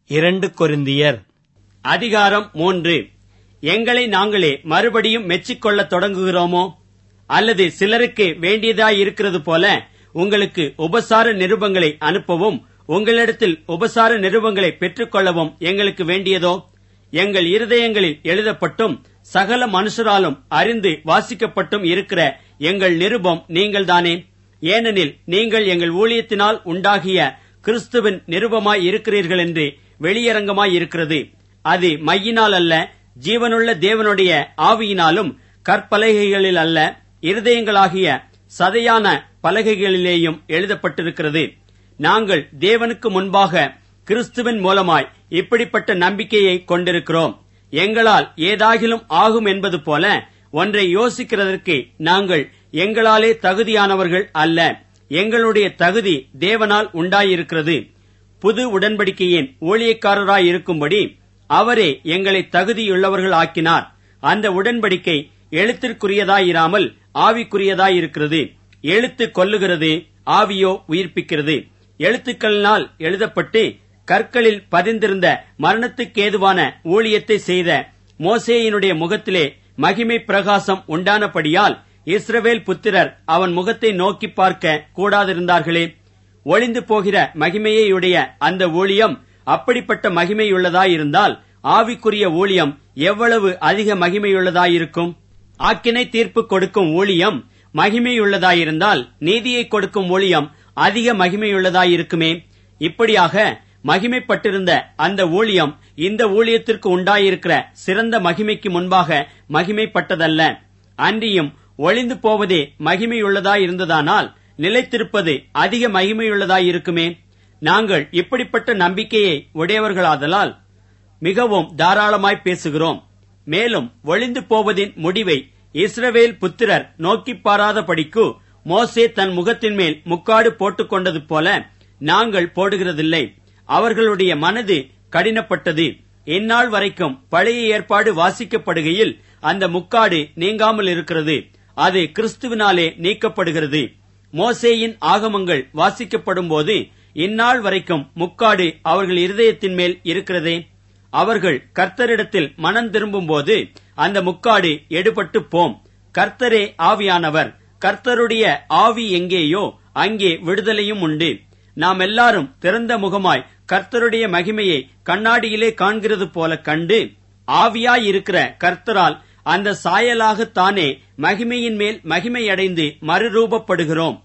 இரண்டு கொரிந்தியர் அதிகாரம் மூன்று எங்களை நாங்களே மறுபடியும் மெச்சிக்கொள்ளத் தொடங்குகிறோமோ அல்லது சிலருக்கு வேண்டியதாயிருக்கிறது போல உங்களுக்கு உபசார நிருபங்களை அனுப்பவும் உங்களிடத்தில் உபசார நிருபங்களை பெற்றுக்கொள்ளவும் எங்களுக்கு வேண்டியதோ எங்கள் இருதயங்களில் எழுதப்பட்டும் சகல மனுஷராலும் அறிந்து வாசிக்கப்பட்டும் இருக்கிற எங்கள் நிருபம் நீங்கள்தானே ஏனெனில் நீங்கள் எங்கள் ஊழியத்தினால் உண்டாகிய கிறிஸ்துவின் நிருபமாய் இருக்கிறீர்கள் என்று வெளியரங்கமாய் இருக்கிறது அது மையினால் அல்ல ஜீவனுள்ள தேவனுடைய ஆவியினாலும் கற்பலகைகளில் அல்ல இருதயங்களாகிய சதையான பலகைகளிலேயும் எழுதப்பட்டிருக்கிறது நாங்கள் தேவனுக்கு முன்பாக கிறிஸ்துவின் மூலமாய் இப்படிப்பட்ட நம்பிக்கையை கொண்டிருக்கிறோம் எங்களால் ஏதாகிலும் ஆகும் என்பது போல ஒன்றை யோசிக்கிறதற்கு நாங்கள் எங்களாலே தகுதியானவர்கள் அல்ல எங்களுடைய தகுதி தேவனால் உண்டாயிருக்கிறது புது உடன்படிக்கையின் ஊழியக்காரராயிருக்கும்படி அவரே எங்களை தகுதியுள்ளவர்கள் ஆக்கினார் அந்த உடன்படிக்கை எழுத்திற்குரியதாயிராமல் ஆவிக்குரியதாயிருக்கிறது எழுத்து கொல்லுகிறது ஆவியோ உயிர்ப்பிக்கிறது எழுத்துக்களினால் எழுதப்பட்டு கற்களில் பதிந்திருந்த மரணத்துக்கேதுவான ஊழியத்தை செய்த மோசேயினுடைய முகத்திலே மகிமை பிரகாசம் உண்டானபடியால் இஸ்ரவேல் புத்திரர் அவன் முகத்தை நோக்கி பார்க்க கூடாதிருந்தார்களே ஒளிந்து போகிற மகிமையுடைய அந்த ஊழியம் அப்படிப்பட்ட மகிமையுள்ளதாயிருந்தால் ஆவிக்குரிய ஊழியம் எவ்வளவு அதிக மகிமையுள்ளதாயிருக்கும் ஆக்கினை தீர்ப்பு கொடுக்கும் ஊழியம் மகிமையுள்ளதாயிருந்தால் நீதியை கொடுக்கும் ஊழியம் அதிக மகிமையுள்ளதாயிருக்குமே இப்படியாக மகிமைப்பட்டிருந்த அந்த ஊழியம் இந்த ஊழியத்திற்கு உண்டாயிருக்கிற சிறந்த மகிமைக்கு முன்பாக மகிமைப்பட்டதல்ல அன்றியும் ஒளிந்து போவதே மகிமையுள்ளதாயிருந்ததானால் நிலைத்திருப்பது அதிக மகிமையுள்ளதாயிருக்குமே நாங்கள் இப்படிப்பட்ட நம்பிக்கையை உடையவர்களாதலால் மிகவும் தாராளமாய் பேசுகிறோம் மேலும் ஒளிந்து போவதின் முடிவை இஸ்ரவேல் புத்திரர் நோக்கி பாராதபடிக்கு மோசே தன் முகத்தின் மேல் முக்காடு போட்டுக் கொண்டது போல நாங்கள் போடுகிறதில்லை அவர்களுடைய மனது கடினப்பட்டது இந்நாள் வரைக்கும் பழைய ஏற்பாடு வாசிக்கப்படுகையில் அந்த முக்காடு நீங்காமல் இருக்கிறது அது கிறிஸ்துவினாலே நீக்கப்படுகிறது மோசேயின் ஆகமங்கள் வாசிக்கப்படும் போது இந்நாள் வரைக்கும் முக்காடு அவர்கள் இருதயத்தின் மேல் இருக்கிறதே அவர்கள் கர்த்தரிடத்தில் மனம் திரும்பும்போது அந்த முக்காடு எடுபட்டு போம் கர்த்தரே ஆவியானவர் கர்த்தருடைய ஆவி எங்கேயோ அங்கே விடுதலையும் உண்டு நாம் எல்லாரும் திறந்த முகமாய் கர்த்தருடைய மகிமையை கண்ணாடியிலே காண்கிறது போல கண்டு ஆவியாயிருக்கிற கர்த்தரால் அந்த சாயலாகத்தானே மகிமையின் மேல் மகிமையடைந்து மறுரூபப்படுகிறோம்